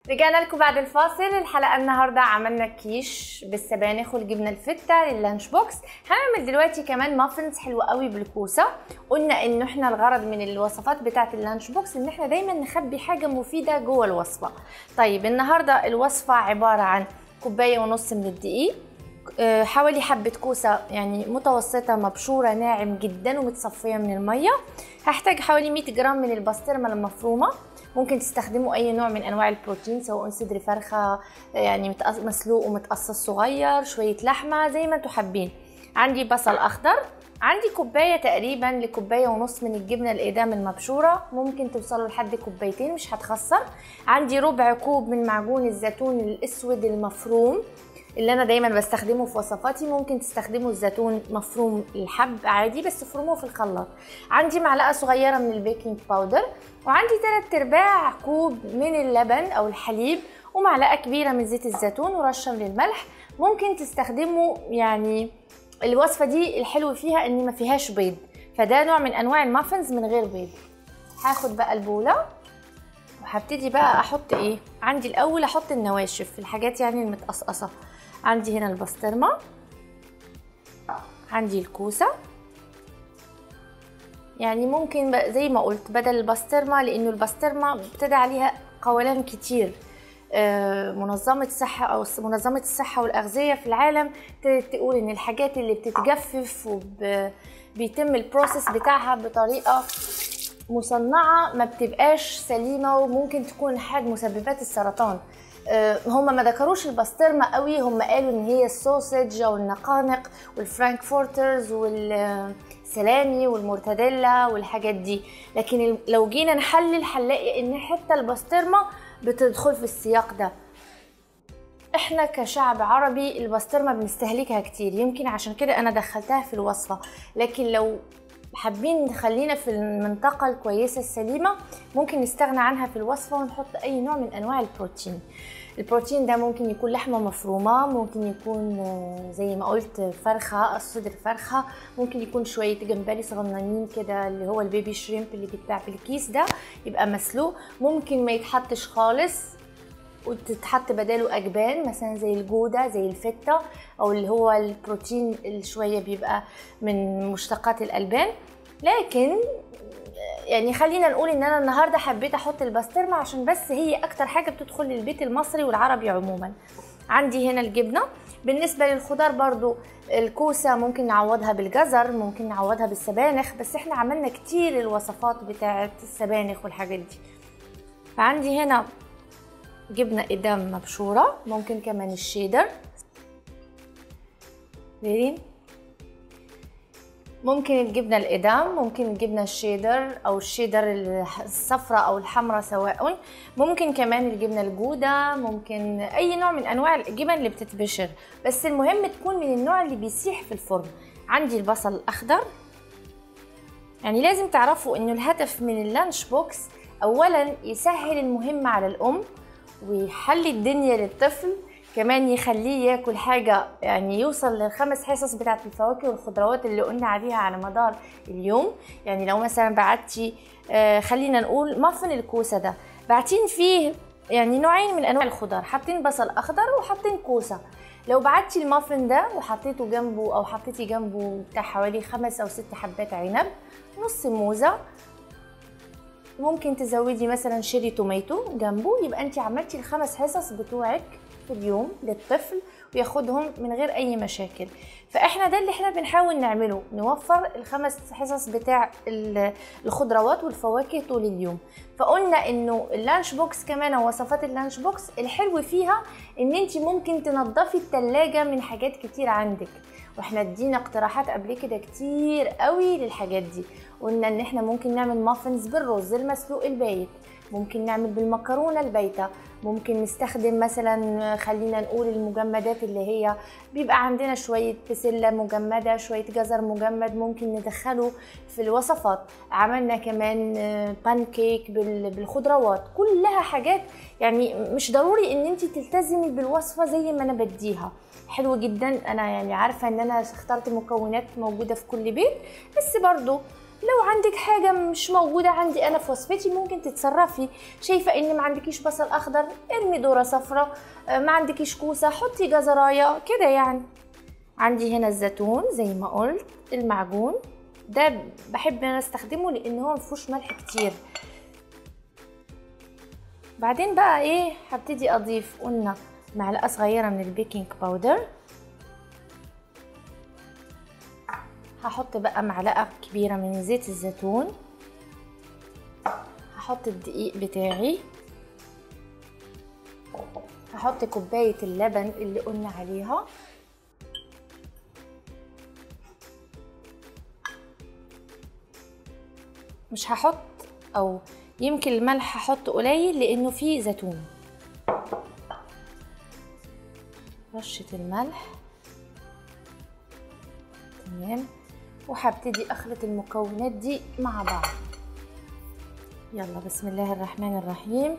رجعنا لكم بعد الفاصل الحلقه النهارده عملنا كيش بالسبانخ والجبنه الفته لللانش بوكس هنعمل دلوقتي كمان مافنز حلوه قوي بالكوسه قلنا ان احنا الغرض من الوصفات بتاعه اللانش بوكس ان احنا دايما نخبي حاجه مفيده جوه الوصفه طيب النهارده الوصفه عباره عن كوبايه ونص من الدقيق آه، حوالي حبة كوسة يعني متوسطة مبشورة ناعم جدا ومتصفية من المية هحتاج حوالي 100 جرام من البسطرمة المفرومة ممكن تستخدموا اي نوع من انواع البروتين سواء صدر فرخه يعني متقص- مسلوق ومتقصص صغير شويه لحمه زي ما انتوا حابين عندي بصل اخضر عندي كوباية تقريبا لكوباية ونص من الجبنة الإقدام المبشورة ممكن توصلوا لحد كوبايتين مش هتخسر عندي ربع كوب من معجون الزيتون الأسود المفروم اللي انا دايما بستخدمه في وصفاتي ممكن تستخدموا الزيتون مفروم الحب عادي بس فروموه في الخلاط عندي معلقه صغيره من البيكنج باودر وعندي 3 ارباع كوب من اللبن او الحليب ومعلقه كبيره من زيت الزيتون ورشه من الملح ممكن تستخدموا يعني الوصفه دي الحلو فيها ان ما فيهاش بيض فده نوع من انواع المافنز من غير بيض هاخد بقى البوله وهبتدي بقى احط ايه عندي الاول احط النواشف الحاجات يعني المتقصقصه عندي هنا البسطرمه عندي الكوسه يعني ممكن بقى زي ما قلت بدل البسطرمه لانه البسطرمه ابتدى عليها قولان كتير آه، منظمة الصحة أو منظمة الصحة والأغذية في العالم ابتدت تقول إن الحاجات اللي بتتجفف وبيتم البروسيس بتاعها بطريقة مصنعة ما بتبقاش سليمة وممكن تكون حاجة مسببات السرطان آه، هم ما ذكروش البسطرمة قوي هم قالوا ان هي السوسج او النقانق والفرانكفورترز والسلامي والمورتاديلا والحاجات دي لكن ال- لو جينا نحلل هنلاقي ان حتى البسطرمة بتدخل في السياق ده احنا كشعب عربي البسطرمه بنستهلكها كتير يمكن عشان كده انا دخلتها في الوصفه لكن لو حابين نخلينا في المنطقة الكويسة السليمة ممكن نستغنى عنها في الوصفة ونحط أي نوع من أنواع البروتين البروتين ده ممكن يكون لحمة مفرومة ممكن يكون آه، زي ما قلت فرخة صدر فرخة ممكن يكون شوية جمبري صغننين كده اللي هو البيبي شريمب اللي بيتباع في الكيس ده يبقى مسلوق ممكن ما يتحطش خالص وتتحط بداله اجبان مثلا زي الجوده زي الفته او اللي هو البروتين اللي شويه بيبقى من مشتقات الالبان لكن يعني خلينا نقول ان انا النهارده حبيت احط البسطرمه عشان بس هي اكتر حاجه بتدخل للبيت المصري والعربي عموما عندي هنا الجبنه بالنسبه للخضار برضو الكوسه ممكن نعوضها بالجزر ممكن نعوضها بالسبانخ بس احنا عملنا كتير الوصفات بتاعه السبانخ والحاجات دي فعندي هنا جبنة إدام مبشورة ممكن كمان الشيدر زين ممكن الجبنة الإدام ممكن الجبنة الشيدر أو الشيدر الصفراء أو الحمراء سواء ممكن كمان الجبنة الجودة ممكن أي نوع من أنواع الجبن اللي بتتبشر بس المهم تكون من النوع اللي بيسيح في الفرن عندي البصل الأخضر يعني لازم تعرفوا انه الهدف من اللانش بوكس اولا يسهل المهمة على الام ويحلي الدنيا للطفل كمان يخليه ياكل حاجة يعني يوصل للخمس حصص بتاعت الفواكه والخضروات اللي قلنا عليها على مدار اليوم يعني لو مثلا بعتي آه خلينا نقول مافن الكوسة ده بعتين فيه يعني نوعين من انواع الخضار حاطين بصل اخضر وحاطين كوسة لو بعتي المافن ده وحطيته جنبه او حطيتي جنبه بتاع حوالي خمس او ست حبات عنب نص موزة ممكن تزودي مثلا شيري توميتو جنبه يبقى انت عملتي الخمس حصص بتوعك في اليوم للطفل وياخدهم من غير اي مشاكل فاحنا ده اللي احنا بنحاول نعمله نوفر الخمس حصص بتاع ال- الخضروات والفواكه طول اليوم فقلنا انه اللانش بوكس كمان او وصفات اللانش بوكس الحلو فيها ان انت ممكن تنضفي التلاجة من حاجات كتير عندك واحنا ادينا اقتراحات قبل كده كتير قوي للحاجات دي قلنا ان احنا ممكن نعمل مافنز بالرز المسلوق البايت ممكن نعمل بالمكرونه البايته ممكن نستخدم مثلا خلينا نقول المجمدات اللي هي بيبقى عندنا شويه بسله مجمده شويه جزر مجمد ممكن ندخله في الوصفات عملنا كمان بان كيك بالخضروات كلها حاجات يعني مش ضروري ان انت تلتزمي بالوصفه زي ما انا بديها حلو جدا انا يعني عارفه ان انا اخترت مكونات موجوده في كل بيت بس برضو لو عندك حاجة مش موجودة عندي أنا في وصفتي ممكن تتصرفي شايفة إن ما عندكيش بصل أخضر ارمي ذرة صفراء آه، ما عندكيش كوسة حطي جزراية كده يعني عندي هنا الزيتون زي ما قلت المعجون ده بحب انا استخدمه لان هو مفيهوش ملح كتير بعدين بقى ايه هبتدي اضيف قلنا معلقه صغيره من البيكنج باودر هحط بقى معلقه كبيره من زيت الزيتون هحط الدقيق بتاعي هحط كوبايه اللبن اللي قلنا عليها مش هحط او يمكن الملح هحط قليل لانه فيه زيتون رشة الملح تمام وهبتدي اخلط المكونات دي مع بعض يلا بسم الله الرحمن الرحيم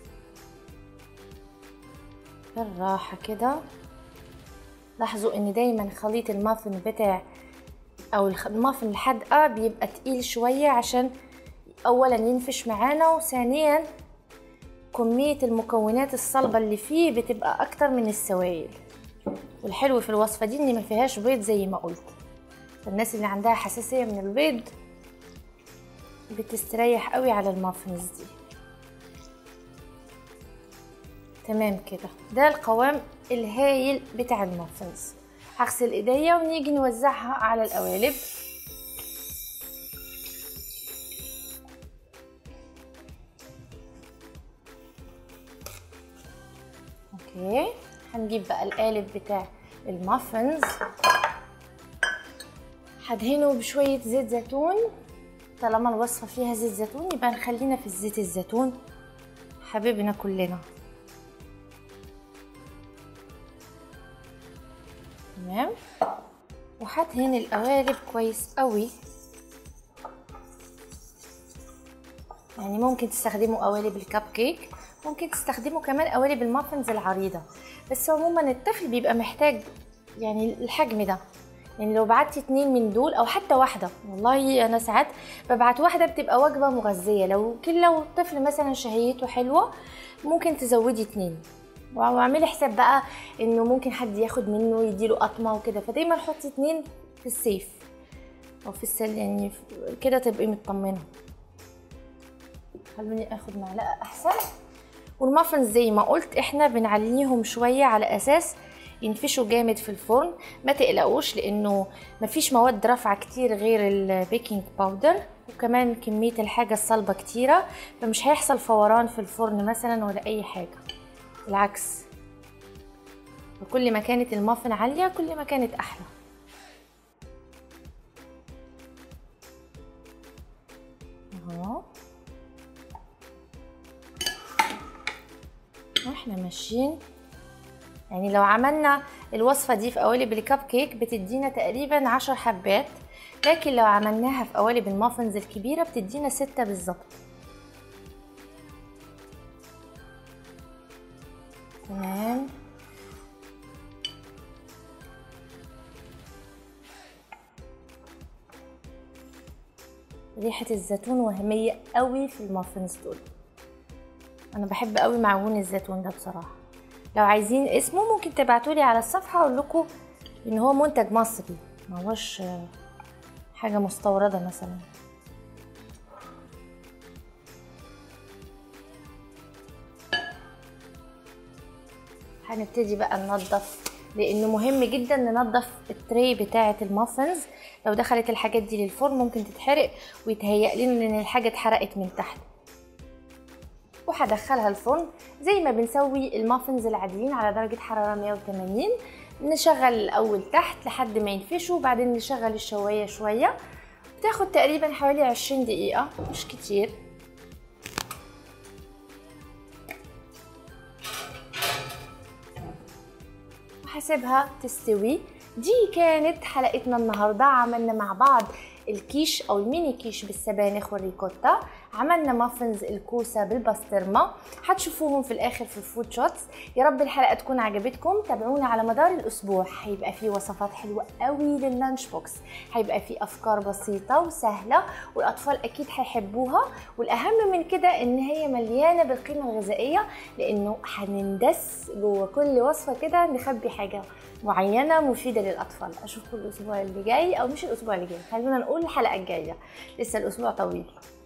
بالراحة كده لاحظوا ان دايما خليط المافن بتاع او المافن الحادقة بيبقى تقيل شوية عشان اولا ينفش معانا وثانيا كمية المكونات الصلبة اللي فيه بتبقى اكتر من السوائل والحلو في الوصفة دي ان ما فيهاش بيض زي ما قلت الناس اللي عندها حساسية من البيض بتستريح قوي على المافنز دي تمام كده ده القوام الهايل بتاع المافنز هغسل ايديا ونيجي نوزعها على القوالب اوكي هنجيب بقى القالب بتاع المافنز هدهنه بشوية زيت زيتون طالما الوصفة فيها زيت زيتون يبقى نخلينا في الزيت الزيتون حبيبنا كلنا تمام وهدهن القوالب كويس قوي يعني ممكن تستخدموا قوالب الكب كيك ممكن تستخدموا كمان قوالب المافنز العريضة بس عموما الطفل بيبقى محتاج يعني الحجم ده يعني لو بعتي اتنين من دول او حتى واحدة والله انا ساعات ببعت واحدة بتبقى وجبة مغذية لو كل لو الطفل مثلا شهيته حلوة ممكن تزودي اتنين واعملي حساب بقى انه ممكن حد ياخد منه يديله قطمة وكده فدايما حطي اتنين في السيف او في السل يعني كده تبقي مطمنة خلوني اخد معلقة احسن والمافنز زي ما قلت احنا بنعليهم شوية على اساس ينفشوا جامد في الفرن ما تقلقوش لانه مفيش مواد رافعة كتير غير البيكنج باودر وكمان كمية الحاجة الصلبة كتيرة فمش هيحصل فوران في الفرن مثلا ولا اي حاجة بالعكس وكل ما كانت المافن عالية كل ما كانت احلى اهو واحنا ماشيين يعني لو عملنا الوصفة دي في قوالب الكب كيك بتدينا تقريبا عشر حبات لكن لو عملناها في قوالب المافنز الكبيرة بتدينا ستة بالظبط تمام ريحة الزيتون وهمية قوي في المافنز دول انا بحب قوي معجون الزيتون ده بصراحة لو عايزين اسمه ممكن تبعتولي على الصفحة اقول لكم ان هو منتج مصري ما هوش حاجة مستوردة مثلا هنبتدي بقى ننضف لانه مهم جدا ننضف التري بتاعه المافنز لو دخلت الحاجات دي للفرن ممكن تتحرق ويتهيأ لنا ان الحاجه اتحرقت من تحت وهدخلها الفرن زي ما بنسوي المافنز العاديين على درجه حراره 180 نشغل الاول تحت لحد ما ينفشوا وبعدين نشغل الشوايه شويه بتاخد تقريبا حوالي 20 دقيقه مش كتير وهسيبها تستوي دي كانت حلقتنا النهارده عملنا مع بعض الكيش او الميني كيش بالسبانخ والريكوتا عملنا مافنز الكوسه بالبسطرمه هتشوفوهم في الاخر في الفود شوتس يا رب الحلقه تكون عجبتكم تابعونا على مدار الاسبوع هيبقى فيه وصفات حلوه قوي لللانش بوكس هيبقى فيه افكار بسيطه وسهله والاطفال اكيد هيحبوها والاهم من كده ان هي مليانه بالقيمه الغذائيه لانه هنندس جوه كل وصفه كده نخبي حاجه معينه مفيده للاطفال اشوفكم الاسبوع اللي جاي او مش الاسبوع اللي جاي خلينا نقول الحلقه الجايه لسه الاسبوع طويل